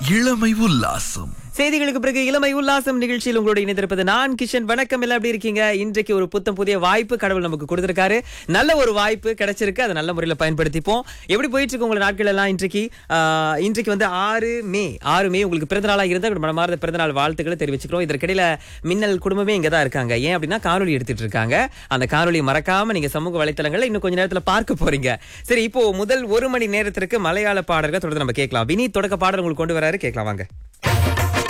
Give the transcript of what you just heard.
இளமை உல்லாசம் செய்திகளுக்கு பிறகு இளமை உல்லாசம் நிகழ்ச்சியில் உங்களோட இணைந்திருப்பது நான் கிஷன் வணக்கம் எல்லாம் எப்படி இருக்கீங்க இன்றைக்கு ஒரு புத்தம் புதிய வாய்ப்பு கடவுள் நமக்கு கொடுத்திருக்காரு நல்ல ஒரு வாய்ப்பு கிடைச்சிருக்கு அதை நல்ல முறையில் பயன்படுத்திப்போம் எப்படி போயிட்டு இருக்கு உங்களோட நாட்கள் எல்லாம் இன்றைக்கு ஆஹ், இன்றைக்கு வந்து ஆறு மே ஆறு மே உங்களுக்கு பிறந்த நாளாக இருந்தால் மனமார்ந்த பிறந்த நாள் வாழ்த்துக்களை தெரிவிச்சுக்கிறோம் இதற்கிடையில மின்னல் குடும்பமே இங்க தான் இருக்காங்க ஏன் அப்படின்னா காணொலி எடுத்துட்டு இருக்காங்க அந்த காணொலியை மறக்காம நீங்க சமூக வலைத்தளங்களை இன்னும் கொஞ்ச நேரத்துல பார்க்க போறீங்க சரி இப்போ முதல் ஒரு மணி நேரத்திற்கு மலையாள பாடல்கள் தொடர்ந்து நம்ம கேட்கலாம் வினி தொடக்க பாடல் உங்களுக்கு கொண்டு வராரு கேட்கலாம் வாங்க